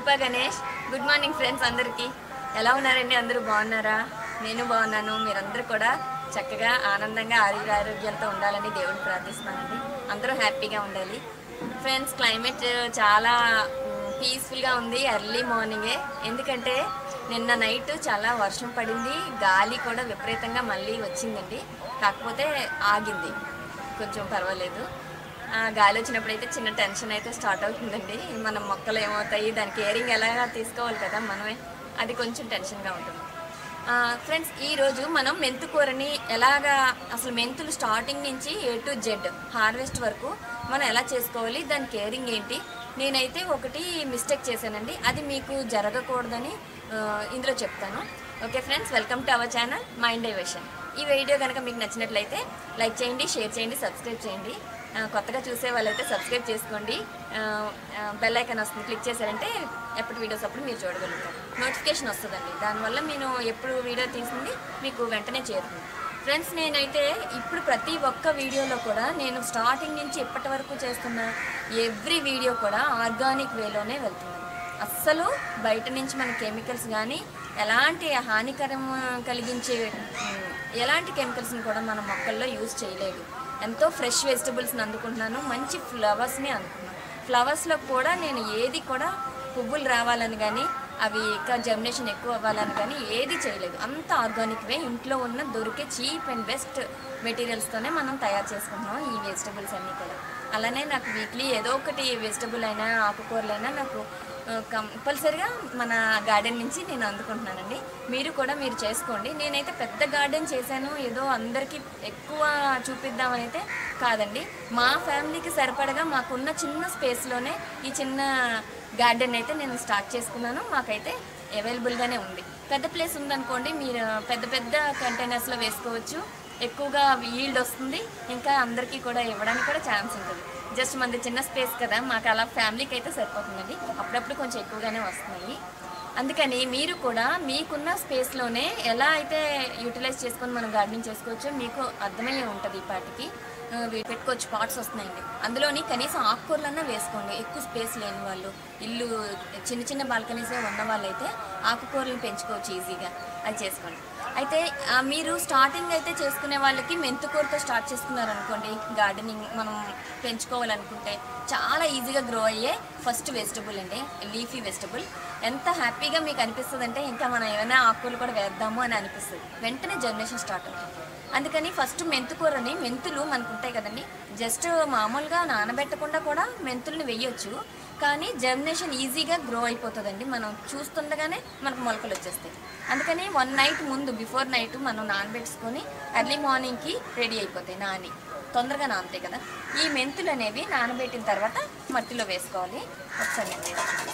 Pushpa Ganesh good morning friends అందరికీ ఎలా ఉన్నారండి అందరూ బాగున్నారా నేను బాగున్నాను మీరందరూ కూడా చక్కగా ఆనందంగా ఆరోగ్య ఆరోగ్యాలతో ఉండాలని దేవుడిని ప్రార్థిస్తున్నానండి అందరూ హ్యాపీగా ఉండాలి ఫ్రెండ్స్ క్లైమేట్ చాలా పీస్ఫుల్గా ఉంది ఎర్లీ మార్నింగే ఎందుకంటే నిన్న నైట్ చాలా వర్షం పడింది గాలి కూడా విపరీతంగా మళ్ళీ వచ్చిందండి కాకపోతే ఆగింది కొంచెం పర్వాలేదు ఆ, గాలి వచ్చినప్పుడు అయితే చిన్న టెన్షన్ అయితే స్టార్ట్ అవుతుందండి మన మొక్కలు ఏమవుతాయి దాని కేరింగ్ ఎలాగా తీసుకోవాలి కదా మనమే అది కొంచెం టెన్షన్గా ఉంటుంది ఫ్రెండ్స్ ఈరోజు మనం మెంతు కూరని ఎలాగా అసలు మెంతులు స్టార్టింగ్ నుంచి ఏ టు జెడ్ హార్వెస్ట్ వరకు మనం ఎలా చేసుకోవాలి దాని కేరింగ్ ఏంటి నేనైతే ఒకటి మిస్టేక్ చేశానండి అది మీకు జరగకూడదని ఆ, ఇందులో చెప్తాను okay friends welcome to our channel mind diversion ఈ వీడియో కనుక మీకు నచ్చినట్లయితే లైక్ చేయండి షేర్ చేయండి సబ్స్క్రైబ్ చేయండి ఆ, కొత్తగా చూసే వాళ్ళైతే సబ్స్క్రైబ్ చేసుకోండి బెల్ ఐకాన్ వస్తుంది క్లిక్ చేశారంటే ఎప్పుడు వీడియోస్ అప్పుడు మీరు చూడగలుగుతారు నోటిఫికేషన్ వస్తుందండి దానివల్ల నేను ఎప్పుడు వీడియో తీసింది మీకు వెంటనే చేరుతుంది ఫ్రెండ్స్ నేనైతే ఇప్పుడు ప్రతి ఒక్క వీడియోలో కూడా నేను స్టార్టింగ్ నుంచి ఇప్పటి వరకు చేస్తున్న ఎవ్రీ వీడియో కూడా ఆర్గానిక్ వేలోనే వెళ్తున్నాను అస్సలు బయట నుంచి మన కెమికల్స్ కానీ ఎలాంటి హానికరం కలిగించే ఉమ్, ఎలాంటి కెమికల్స్ని కూడా మన మొక్కల్లో యూజ్ చేయలేదు ఎంతో ఫ్రెష్ వెజిటబుల్స్ని అందుకుంటున్నాను మంచి ఫ్లవర్స్ని అందుకున్నాను ఫ్లవర్స్లో కూడా నేను ఏది కూడా పువ్వులు రావాలని కానీ అవి ఇంకా జర్మినేషన్ ఎక్కువ అవ్వాలని కానీ ఏది చేయలేదు అంత ఆర్గానిక్ వే ఇంట్లో ఉన్న దొరికే చీప్ అండ్ బెస్ట్ మెటీరియల్స్తోనే మనం తయారు చేసుకుంటున్నాం ఈ వెజిటబుల్స్ అన్నీ కూడా అలానే నాకు వీక్లీ ఏదో ఒకటి వెజిటబుల్ అయినా ఆకుకూరలైనా నాకు ఆ, కంపల్సరిగా మన గార్డెన్ నుంచి నేను అందుకుంటున్నానండి మీరు కూడా మీరు చేసుకోండి నేనైతే పెద్ద గార్డెన్ చేశాను ఏదో అందరికీ ఎక్కువ చూపిద్దామని అయితే కాదండి మా ఫ్యామిలీకి సరిపడగా మాకున్న చిన్న స్పేస్లోనే ఈ చిన్న గార్డెన్ అయితే నేను స్టార్ట్ చేసుకున్నాను మాకైతే అవైలబుల్గానే ఉంది పెద్ద ప్లేస్ ఉందనుకోండి మీరు పెద్ద పెద్ద కంటైనర్స్లో వేసుకోవచ్చు ఎక్కువగా ఈల్డ్ వస్తుంది ఇంకా అందరికీ కూడా ఇవ్వడానికి కూడా ఛాన్స్ ఉంటుంది జస్ట్ మనది చిన్న స్పేస్ కదా మాకు అలా ఫ్యామిలీకి అయితే సరిపోతుందండి అప్పుడప్పుడు కొంచెం ఎక్కువగానే వస్తున్నాయి అందుకని మీరు కూడా మీకున్న స్పేస్లోనే ఎలా అయితే యూటిలైజ్ చేసుకొని మనం గార్డెనింగ్ చేసుకోవచ్చో మీకు అర్థమయ్యే ఉంటుంది ఈ పాటికి ఆ, వీ- పెట్టుకోవచ్చు పాట్స్ వస్తున్నాయండి అందులోని కనీసం ఆకుకూరలన్నా వేసుకోండి ఎక్కువ స్పేస్ లేని వాళ్ళు ఇల్లు చిన్న చిన్న బాల్కనీసే ఉన్న వాళ్ళైతే ఆకుకూరలు పెంచుకోవచ్చు ఈజీగా అది చేసుకోండి అయితే ఆ, మీరు స్టార్టింగ్ అయితే చేసుకునే వాళ్ళకి మెంతుకూరతో స్టార్ట్ చేసుకున్నారనుకోండి గార్డెనింగ్ మనం పెంచుకోవాలనుకుంటే చాలా ఈజీగా గ్రో అయ్యే ఫస్ట్ వెజిటబుల్ అండి లీఫీ వెజిటబుల్ ఎంత హ్యాపీగా మీకు అనిపిస్తుంది అంటే ఇంకా మనం ఏమైనా ఆకుకూరలు కూడా వేద్దాము అని అనిపిస్తుంది వెంటనే జనరేషన్ స్టార్ట్ అవుతుంది అందుకని ఫస్ట్ మెంతుకూరని మెంతులు మనకు ఉంటాయి కదండి జస్ట్ మామూలుగా నానబెట్టకుండా కూడా మెంతుల్ని వేయొచ్చు కానీ జర్మినేషన్ ఈజీగా గ్రో అయిపోతుందండి మనం చూస్తుండగానే మనకు మొలకలు వచ్చేస్తాయి అందుకని వన్ నైట్ ముందు బిఫోర్ నైట్ మనం నానబెట్టుకొని ఎర్లీ మార్నింగ్కి రెడీ అయిపోతాయి నాని తొందరగా నానుతాయి కదా ఈ మెంతులు అనేవి నానబెట్టిన తర్వాత మట్టిలో వేసుకోవాలి ఒకసారి నేను వేసుకుంటాను.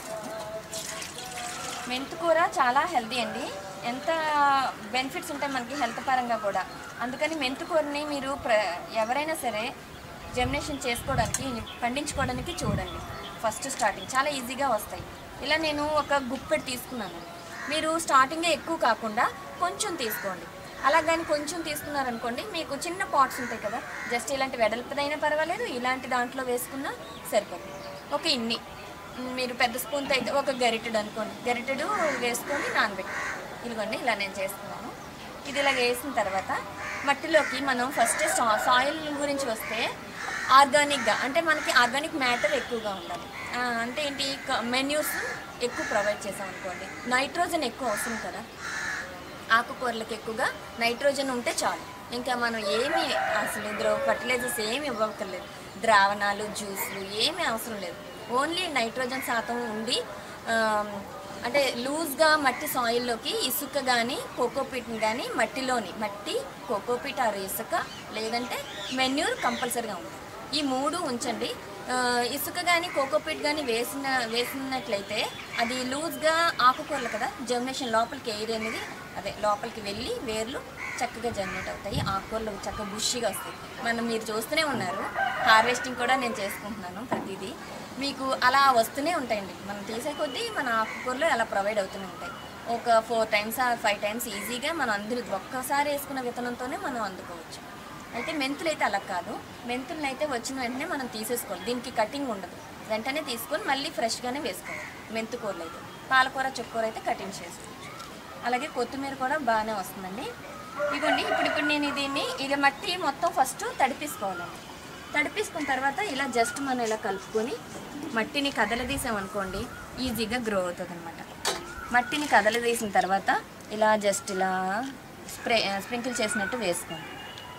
మెంతుకూర చాలా హెల్దీ అండి ఎంత బెనిఫిట్స్ ఉంటాయి మనకి హెల్త్ పరంగా కూడా అందుకని మెంతుకూరని మీరు ప్ర ఎవరైనా సరే జర్మినేషన్ చేసుకోవడానికి పండించుకోవడానికి చూడండి ఫస్ట్ స్టార్టింగ్ చాలా ఈజీగా వస్తాయి ఇలా నేను ఒక గుప్పెడు తీసుకున్నాను మీరు స్టార్టింగే ఎక్కువ కాకుండా కొంచెం తీసుకోండి అలా కానీ కొంచెం తీసుకున్నారనుకోండి మీకు చిన్న పాట్స్ ఉంటాయి కదా జస్ట్ ఇలాంటి వెడల్పదైనా పర్వాలేదు ఇలాంటి దాంట్లో వేసుకున్నా సరిపోతుంది ఒక ఇన్ని మీరు పెద్ద స్పూన్తో అయితే ఒక గరిటెడు అనుకోండి గరిటెడు వేసుకొని నానబెట్టి ఇదిగోండి ఇలా నేను చేస్తున్నాను ఇది ఇలా వేసిన తర్వాత మట్టిలోకి మనం ఫస్ట్ సా- సాయిల్ గురించి వస్తే ఆర్గానిక్గా అంటే మనకి ఆర్గానిక్ మ్యాటర్ ఎక్కువగా ఉండాలి ఆ, అంటే ఏంటి మెన్యూస్ ఎక్కువ ప్రొవైడ్ చేసాం అనుకోండి నైట్రోజన్ ఎక్కువ అవసరం కదా ఆకుకూరలకు ఎక్కువగా నైట్రోజన్ ఉంటే చాలు ఇంకా మనం ఏమి అసలు ఇందులో ఫర్టిలైజర్స్ ఏమి ఇవ్వక్కర్లేదు ద్రావణాలు జ్యూస్లు ఏమీ అవసరం లేదు ఓన్లీ నైట్రోజన్ శాతం ఉండి ఆమ్, అంటే లూజ్గా మట్టి సాయిల్లోకి ఇసుక కానీ కోకోపీట్ని కానీ మట్టిలోని మట్టి కోకోపీట్ ఆర్ ఇసుక లేదంటే మెన్యూర్ కంపల్సరీగా ఉంది ఈ మూడు ఉంచండి ఆ, ఇసుక కానీ కోకోపీట్ కానీ వేసిన వేసినట్లయితే అది లూజ్గా ఆకుకూరలు కదా జర్మినేషన్ లోపలికి ఎయిర్ అనేది అదే లోపలికి వెళ్ళి వేర్లు చక్కగా జర్మినేట్ అవుతాయి ఆకుకూరలు చక్కగా బుషిగా వస్తాయి మనం మీరు చూస్తూనే ఉన్నారు హార్వెస్టింగ్ కూడా నేను చేసుకుంటున్నాను ప్రతిదీ మీకు అలా వస్తూనే ఉంటాయండి మనం తీసే కొద్దీ మన ఆకుకూరలు అలా ప్రొవైడ్ అవుతూనే ఉంటాయి ఒక four times or five times ఈజీగా మనం అందరూ ఒక్కసారి వేసుకున్న విత్తనంతోనే మనం అందుకోవచ్చు అయితే మెంతులు అయితే అలా కాదు మెంతులను అయితే వచ్చిన వెంటనే మనం తీసేసుకోవాలి దీనికి కటింగ్ ఉండదు వెంటనే తీసుకొని మళ్ళీ ఫ్రెష్గానే వేసుకోవాలి మెంతుకూరలు అయితే పాలకూర చుక్కూర అయితే కటింగ్ చేసుకోవచ్చు అలాగే కొత్తిమీర కూడా బాగానే వస్తుందండి ఇదిగోండి ఇప్పుడు ఇప్పుడు నేను దీన్ని ఇది మట్టి మొత్తం ఫస్ట్ తడిపేసుకోవాలండి తడిపేసుకున్న తర్వాత ఇలా జస్ట్ మనం ఇలా కలుపుకొని మట్టిని కదలదీసామనుకోండి ఈజీగా గ్రో అవుతుంది అనమాట మట్టిని కదలదీసిన తర్వాత ఇలా జస్ట్ ఇలా స్ప్రే స్ప్రింకిల్ చేసినట్టు వేసుకోండి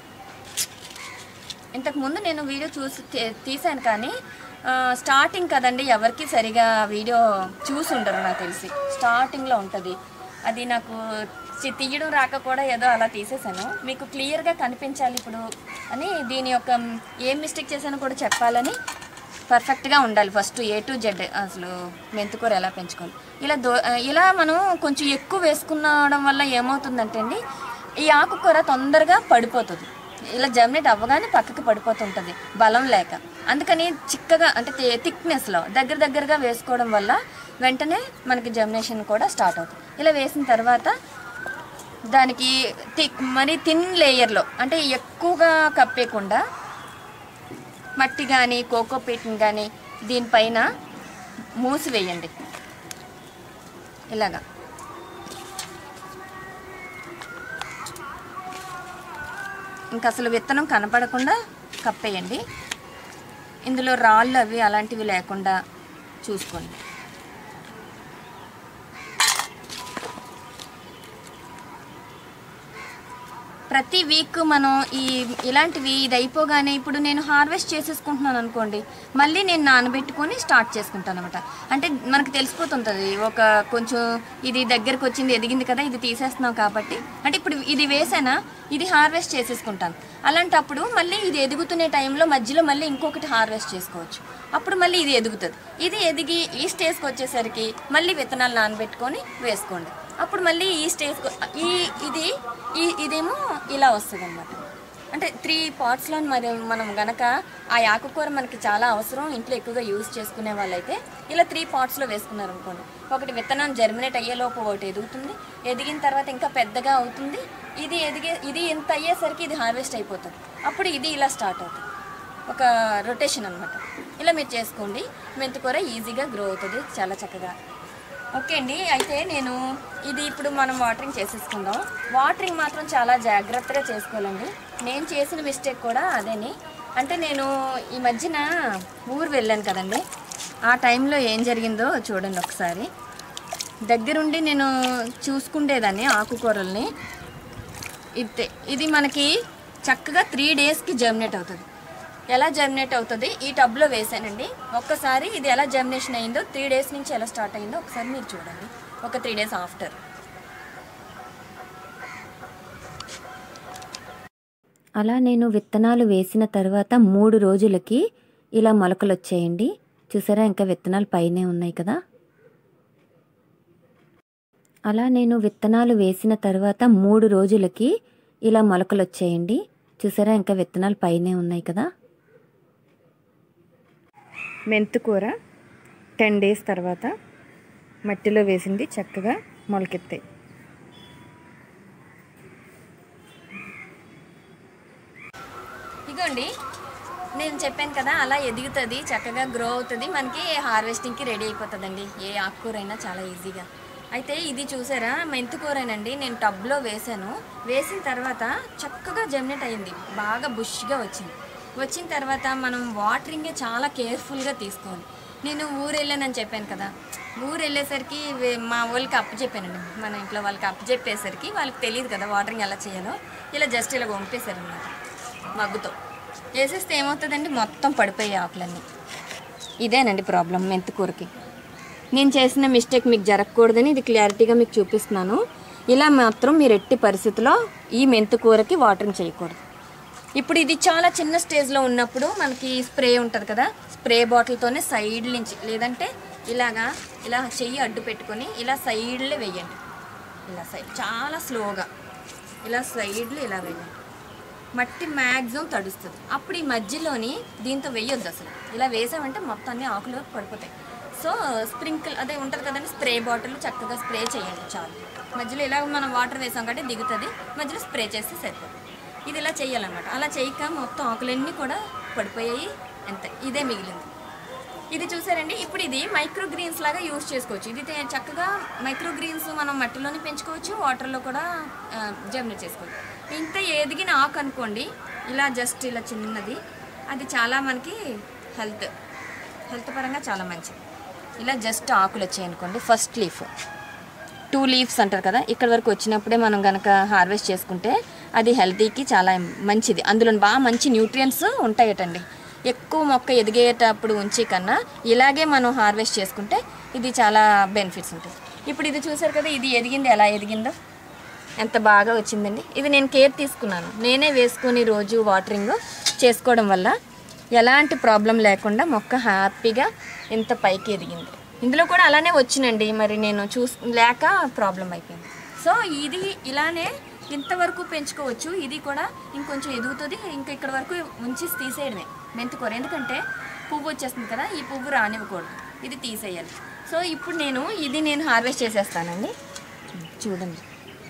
ఇంతకు ముందు నేను వీడియో చూసి తీ- తీశాను కానీ ఆ, స్టార్టింగ్ కదండి ఎవరికి సరిగా వీడియో చూసి ఉండరు నాకు తెలిసి స్టార్టింగ్లో ఉంటుంది అది నాకు చి- తీయడం రాక కూడా ఏదో అలా తీసేశాను మీకు క్లియర్గా కనిపించాలి ఇప్పుడు అని దీని యొక్క మ్, ఏం మిస్టేక్ చేశానో కూడా చెప్పాలని పర్ఫెక్ట్గా ఉండాలి ఫస్ట్ ఏ టు జెడ్ అసలు మెంతుకూర ఎలా పెంచుకోవాలి ఇలా దో ఇలా మనం కొంచెం ఎక్కువ వేసుకునడం వల్ల ఏమవుతుందంటే అండి ఈ ఆకుకూర తొందరగా పడిపోతుంది ఇలా జర్మినేట్ అవ్వగానే పక్కకి పడిపోతుంటుంది బలం లేక అందుకని చిక్కగా అంటే థిక్నెస్లో దగ్గర దగ్గరగా వేసుకోవడం వల్ల వెంటనే మనకి జర్మినేషన్ కూడా స్టార్ట్ అవుతుంది ఇలా వేసిన తర్వాత దానికి థిక్ మరి థిన్ లేయర్లో అంటే ఎక్కువగా కప్పేయకుండా మట్టి కానీ కోకో పీట్ని కానీ దీనిపైన మూసివేయండి ఇలాగా ఇంకా అసలు విత్తనం కనపడకుండా కప్పేయండి ఇందులో రాళ్ళు అవి అలాంటివి లేకుండా చూసుకోండి ప్రతి వీక్ మనం ఈ ఇలాంటివి ఇది అయిపోగానే ఇప్పుడు నేను హార్వెస్ట్ చేసేసుకుంటున్నాను అనుకోండి మళ్ళీ నేను నానబెట్టుకొని స్టార్ట్ చేసుకుంటాను అనమాట అంటే మనకు తెలిసిపోతుంటుంది ఒక కొంచెం ఇది దగ్గరకు వచ్చింది ఎదిగింది కదా ఇది తీసేస్తున్నాం కాబట్టి అంటే ఇప్పుడు ఇది వేసానా ఇది హార్వెస్ట్ చేసేసుకుంటాను అలాంటప్పుడు మళ్ళీ ఇది ఎదుగుతునే టైంలో మధ్యలో మళ్ళీ ఇంకొకటి హార్వెస్ట్ చేసుకోవచ్చు అప్పుడు మళ్ళీ ఇది ఎదుగుతుంది ఇది ఎదిగి ఈ స్టేజ్కి వచ్చేసరికి మళ్ళీ విత్తనాలు నానబెట్టుకొని వేసుకోండి అప్పుడు మళ్ళీ ఈ స్టేజ్ ఈ ఇది ఈ ఇదేమో ఇలా వస్తుంది అనమాట అంటే త్రీ పార్ట్స్లో మరి మనం గనక ఆ ఆకుకూర మనకి చాలా అవసరం ఇంట్లో ఎక్కువగా యూజ్ చేసుకునే వాళ్ళైతే ఇలా త్రీ పార్ట్స్లో వేసుకున్నారు అనుకోండి ఒకటి విత్తనం జర్మినేట్ అయ్యేలోపు ఒకటి ఎదుగుతుంది ఎదిగిన తర్వాత ఇంకా పెద్దగా అవుతుంది ఇది ఎదిగే ఇది ఇంత అయ్యేసరికి ఇది హార్వెస్ట్ అయిపోతుంది అప్పుడు ఇది ఇలా స్టార్ట్ అవుతుంది ఒక రొటేషన్ అనమాట ఇలా మీరు చేసుకోండి మెంతికూర ఈజీగా గ్రో అవుతుంది చాలా చక్కగా ఓకే అండి అయితే నేను ఇది ఇప్పుడు మనం వాటరింగ్ చేసేసుకుందాం వాటరింగ్ మాత్రం చాలా జాగ్రత్తగా చేసుకోవాలండి నేను చేసిన మిస్టేక్ కూడా అదేని అంటే నేను ఈ మధ్యన ఊరు వెళ్ళాను కదండి ఆ టైంలో ఏం జరిగిందో చూడండి ఒకసారి దగ్గరుండి నేను చూసుకుండేదాన్ని ఆకుకూరల్ని ఇది ఇది మనకి చక్కగా త్రీ డేస్కి జర్మినేట్ అవుతుంది ఎలా జర్మినేట్ అవుతుంది ఈ టబ్లో వేసానండి ఒక్కసారి ఇది ఎలా జర్మినేషన్ అయిందో త్రీ డేస్ నుంచి ఎలా స్టార్ట్ అయిందో ఒకసారి మీరు చూడండి ఒక త్రీ డేస్ ఆఫ్టర్ అలా నేను విత్తనాలు వేసిన తర్వాత మూడు రోజులకి ఇలా మొలకలు వచ్చాయండి చూసారా ఇంకా విత్తనాలు పైనే ఉన్నాయి కదా అలా నేను విత్తనాలు వేసిన తర్వాత మూడు రోజులకి ఇలా మొలకలు వచ్చాయండి చూసారా ఇంకా విత్తనాలు పైనే ఉన్నాయి కదా మెంతుకూర టెన్ డేస్ తర్వాత మట్టిలో వేసింది చక్కగా మొలకెత్తాయి ఇగోండి నేను చెప్పాను కదా అలా ఎదుగుతుంది చక్కగా గ్రో అవుతుంది మనకి హార్వెస్టింగ్కి రెడీ అయిపోతుందండి ఏ ఆకుకూరైనా చాలా ఈజీగా అయితే ఇది చూసారా మెంతుకూరేనండి నేను టబ్లో వేసాను వేసిన తర్వాత చక్కగా జర్మినేట్ అయింది బాగా బుష్గా వచ్చింది వచ్చిన తర్వాత మనం వాటరింగే చాలా కేర్ఫుల్గా తీసుకోవాలి నేను ఊరు వెళ్ళానని చెప్పాను కదా ఊరు వెళ్ళేసరికి వే- మా వాళ్ళకి అప్పు చెప్పానండి మన ఇంట్లో వాళ్ళకి అప్పు చెప్పేసరికి వాళ్ళకి తెలియదు కదా వాటరింగ్ ఎలా చేయాలో ఇలా జస్ట్ ఇలా వంపేశారు అనమాట మగ్గుతో వేసేస్తే ఏమవుతుందండి మొత్తం పడిపోయే ఆకులన్నీ ఇదేనండి ప్రాబ్లం మెంతికూరకి నేను చేసిన మిస్టేక్ మీకు జరగకూడదని ఇది క్లారిటీగా మీకు చూపిస్తున్నాను ఇలా మాత్రం మీరు ఎట్టి పరిస్థితిలో ఈ మెంతికూరకి వాటరింగ్ చేయకూడదు ఇప్పుడు ఇది చాలా చిన్న స్టేజ్లో ఉన్నప్పుడు మనకి స్ప్రే ఉంటుంది కదా స్ప్రే బాటిల్తోనే సైడ్ నుంచి లేదంటే ఇలాగా ఇలా చెయ్యి అడ్డు పెట్టుకొని ఇలా సైడ్లో వేయండి ఇలా సైడ్ చాలా స్లోగా ఇలా సైడ్లో ఇలా వేయండి మట్టి మ్యాక్సిమం తడుస్తుంది అప్పుడు ఈ మధ్యలోని దీంతో వేయొద్దు అసలు ఇలా వేసామంటే మొత్తం అన్ని ఆకులు పడిపోతాయి సో స్ప్రింకిల్ అదే ఉంటుంది కదండి స్ప్రే బాటిల్ చక్కగా స్ప్రే చేయండి చాలు మధ్యలో ఇలా మనం వాటర్ వేసాం కాబట్టి దిగుతుంది మధ్యలో స్ప్రే చేస్తే సరిపోతుంది ఇది ఇలా చేయాలన్నమాట అలా చేయక మొత్తం ఆకులన్నీ కూడా పడిపోయాయి అంతే ఇదే మిగిలింది ఇది చూసారండి ఇప్పుడు ఇది మైక్రో గ్రీన్స్ లాగా యూజ్ చేసుకోవచ్చు ఇది తే- చక్కగా మైక్రో గ్రీన్స్ మనం మట్టిలోనే పెంచుకోవచ్చు వాటర్లో కూడా జర్మినేట్ చేసుకోవచ్చు ఇంత ఎదిగిన ఆకు అనుకోండి ఇలా జస్ట్ ఇలా చిన్నది అది చాలా మనకి హెల్త్ హెల్త్ పరంగా చాలా మంచిది ఇలా జస్ట్ ఆకులు వచ్చాయి అనుకోండి ఫస్ట్ లీఫ్ టూ లీవ్స్ అంటారు కదా ఇక్కడ వరకు వచ్చినప్పుడే మనం గనక హార్వెస్ట్ చేసుకుంటే అది హెల్తీకి చాలా మంచిది అందులో బాగా మంచి న్యూట్రియంట్స్ ఉంటాయటండి ఎక్కువ మొక్క ఎదిగేటప్పుడు ఉంచి కన్నా ఇలాగే మనం హార్వెస్ట్ చేసుకుంటే ఇది చాలా బెనిఫిట్స్ ఉంటాయి ఇప్పుడు ఇది చూసారు కదా ఇది ఎదిగింది ఎలా ఎదిగిందో ఎంత బాగా వచ్చిందండి ఇది నేను కేర్ తీసుకున్నాను నేనే వేసుకుని రోజు వాటరింగ్ చేసుకోవడం వల్ల ఎలాంటి ప్రాబ్లం లేకుండా మొక్క హ్యాపీగా ఇంత పైకి ఎదిగింది ఇందులో కూడా అలానే వచ్చినండి మరి నేను చూస్ లేక ప్రాబ్లం అయిపోయింది సో ఇది ఇలానే ఇంతవరకు పెంచుకోవచ్చు ఇది కూడా ఇంకొంచెం ఎదుగుతుంది ఇంకా ఇక్కడ వరకు ఉంచి తీసేయడమే మెంతుకూర ఎందుకంటే పువ్వు వచ్చేస్తుంది కదా ఈ పువ్వు రానివ్వకూడదు ఇది తీసేయాలి సో ఇప్పుడు నేను ఇది నేను హార్వెస్ట్ చేసేస్తానండి చూడండి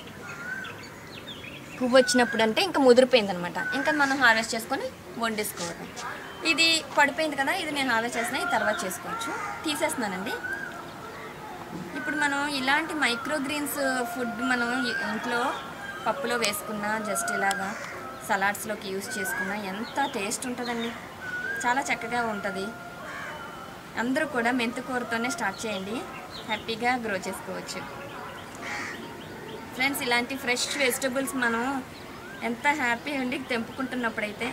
పువ్వు వచ్చినప్పుడు అంటే ఇంకా ముదిరిపోయింది అనమాట ఇంకా మనం హార్వెస్ట్ చేసుకొని వండేసుకోవడం ఇది పడిపోయింది కదా ఇది నేను హార్వెస్ట్ చేసిన ఈ తర్వాత చేసుకోవచ్చు తీసేస్తున్నానండి ఇప్పుడు మనం ఇలాంటి మైక్రో గ్రీన్స్ ఫుడ్ మనం ఇ- ఇంట్లో పప్పులో వేసుకున్నా జస్ట్ ఇలాగా సలాడ్స్లోకి యూస్ చేసుకున్నా ఎంత టేస్ట్ ఉంటుందండి చాలా చక్కగా ఉంటుంది అందరూ కూడా మెంతికూరతోనే స్టార్ట్ చేయండి హ్యాపీగా గ్రో చేసుకోవచ్చు ఫ్రెండ్స్ ఇలాంటి ఫ్రెష్ వెజిటబుల్స్ మనం ఎంత హ్యాపీ ఉండి తెంపుకుంటున్నప్పుడైతే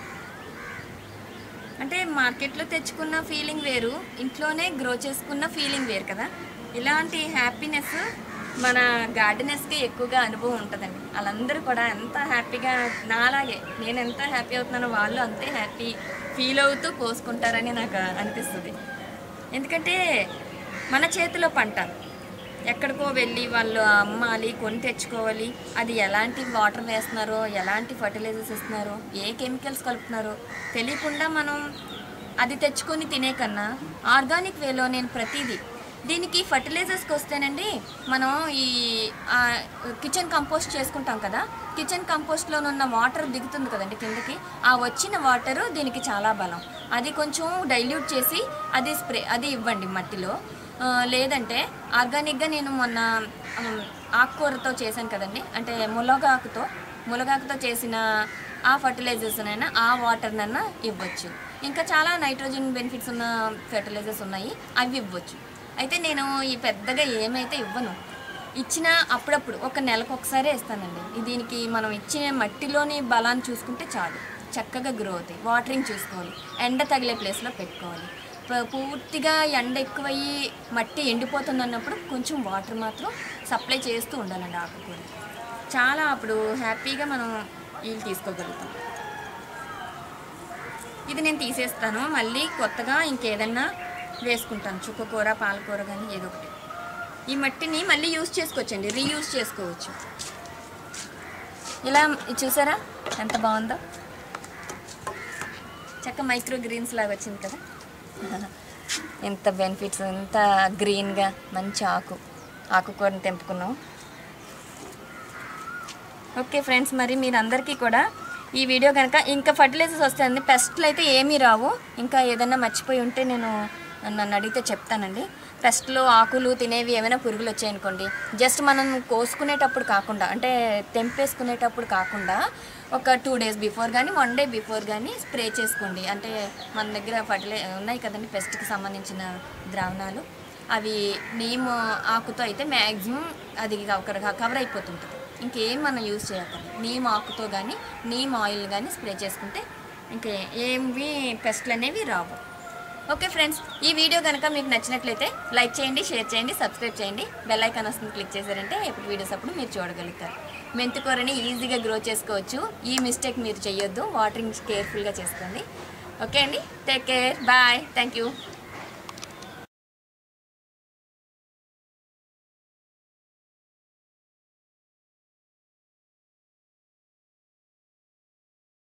అంటే మార్కెట్లో తెచ్చుకున్న ఫీలింగ్ వేరు ఇంట్లోనే గ్రో చేసుకున్న ఫీలింగ్ వేరు కదా ఇలాంటి హ్యాపీనెస్ మన గార్డెనర్స్కి ఎక్కువగా అనుభవం ఉంటుందండి వాళ్ళందరూ కూడా ఎంత హ్యాపీగా నాలాగే నేను ఎంత హ్యాపీ అవుతున్నానో వాళ్ళు అంతే హ్యాపీ ఫీల్ అవుతూ కోసుకుంటారని నాకు అనిపిస్తుంది ఎందుకంటే మన చేతిలో పంట ఎక్కడికో వెళ్ళి వాళ్ళు అమ్మాలి కొని తెచ్చుకోవాలి అది ఎలాంటి వాటర్ వేస్తున్నారో ఎలాంటి ఫర్టిలైజర్స్ ఇస్తున్నారో ఏ కెమికల్స్ కలుపుతున్నారో తెలియకుండా మనం అది తెచ్చుకొని తినే కన్నా ఆర్గానిక్ వేలో నేను ప్రతిదీ దీనికి ఫర్టిలైజర్స్కి వస్తేనండి మనం ఈ ఆ, కిచెన్ కంపోస్ట్ చేసుకుంటాం కదా కిచెన్ కంపోస్ట్లో ఉన్న వాటర్ దిగుతుంది కదండి కిందకి ఆ వచ్చిన వాటర్ దీనికి చాలా బలం అది కొంచెం డైల్యూట్ చేసి అది స్ప్రే అది ఇవ్వండి మట్టిలో ఆ, లేదంటే ఆర్గానిక్గా నేను మొన్న ఉమ్, ఆకుకూరతో చేశాను కదండి అంటే ములగాకుతో ములగాకుతో చేసిన ఆ ఫర్టిలైజర్స్నైనా ఆ వాటర్నైనా ఇవ్వచ్చు ఇంకా చాలా నైట్రోజన్ బెనిఫిట్స్ ఉన్న ఫెర్టిలైజర్స్ ఉన్నాయి అవి ఇవ్వచ్చు అయితే నేను ఈ పెద్దగా ఏమైతే ఇవ్వను ఇచ్చిన అప్పుడప్పుడు ఒక నెలకు ఒకసారి ఇస్తానండి ఈ దీనికి మనం ఇచ్చిన మట్టిలోని బలాన్ని చూసుకుంటే చాలు చక్కగా గ్రో అవుతాయి వాటరింగ్ చూసుకోవాలి ఎండ తగిలే ప్లేస్లో పెట్టుకోవాలి ప- పూర్తిగా ఎండ ఎక్కువయ్యి మట్టి ఎండిపోతుంది అన్నప్పుడు కొంచెం వాటర్ మాత్రం సప్లై చేస్తూ ఉండాలండి ఆకుకూర చాలా అప్పుడు హ్యాపీగా మనం వీళ్ళు తీసుకోగలుగుతాం ఇది నేను తీసేస్తాను మళ్ళీ కొత్తగా ఇంకేదన్నా వేసుకుంటాను చుక్కకూర పాలకూర కానీ ఏదో ఒకటి ఈ మట్టిని మళ్ళీ యూస్ చేసుకోవచ్చండి రీయూస్ చేసుకోవచ్చు ఇలా ఇది చూసారా ఎంత బాగుందో చక్క మైక్రో గ్రీన్స్ లాగా వచ్చింది కదా ఎంత బెనిఫిట్స్ ఎంత గ్రీన్గా మంచి ఆకు ఆకుకూరని తెంపుకున్నాం ఓకే ఫ్రెండ్స్ మరి మీరందరికీ కూడా ఈ వీడియో కనుక ఇంకా ఫర్టిలైజర్స్ వస్తాయండి పెస్ట్లు అయితే ఏమీ రావు ఇంకా ఏదైనా మర్చిపోయి ఉంటే నేను నన్ను అడిగితే చెప్తానండి పెస్ట్లో ఆకులు తినేవి ఏమైనా పురుగులు వచ్చాయనుకోండి జస్ట్ మనం కోసుకునేటప్పుడు కాకుండా అంటే తెంపేసుకునేటప్పుడు కాకుండా ఒక టూ డేస్ బిఫోర్ కానీ వన్ డే బిఫోర్ కానీ స్ప్రే చేసుకోండి అంటే మన దగ్గర ఫర్టిలై ఉన్నాయి కదండి పెస్ట్కి సంబంధించిన ద్రావణాలు అవి నీమ్ ఆకుతో అయితే మ్యాక్సిమం అది కవర్ కవర్ అయిపోతుంటుంది ఇంకేం మనం యూజ్ చేయక్కర్లేదు నీమ్ ఆకుతో కానీ నీమ్ ఆయిల్ కానీ స్ప్రే చేసుకుంటే ఇంకే ఏమి పెస్ట్లు అనేవి రావు ఓకే ఫ్రెండ్స్ ఈ వీడియో కనుక మీకు నచ్చినట్లయితే లైక్ చేయండి షేర్ చేయండి సబ్స్క్రైబ్ చేయండి బెల్ ఐకాన్ వస్తుంది క్లిక్ చేశారంటే ఎప్పుడు వీడియోస్ అప్పుడు మీరు చూడగలుగుతారు మెంతికూరని ఈజీగా గ్రో చేసుకోవచ్చు ఈ మిస్టేక్ మీరు చేయొద్దు వాటరింగ్ కేర్ఫుల్గా చేసుకోండి ఓకే అండి take care bye thank you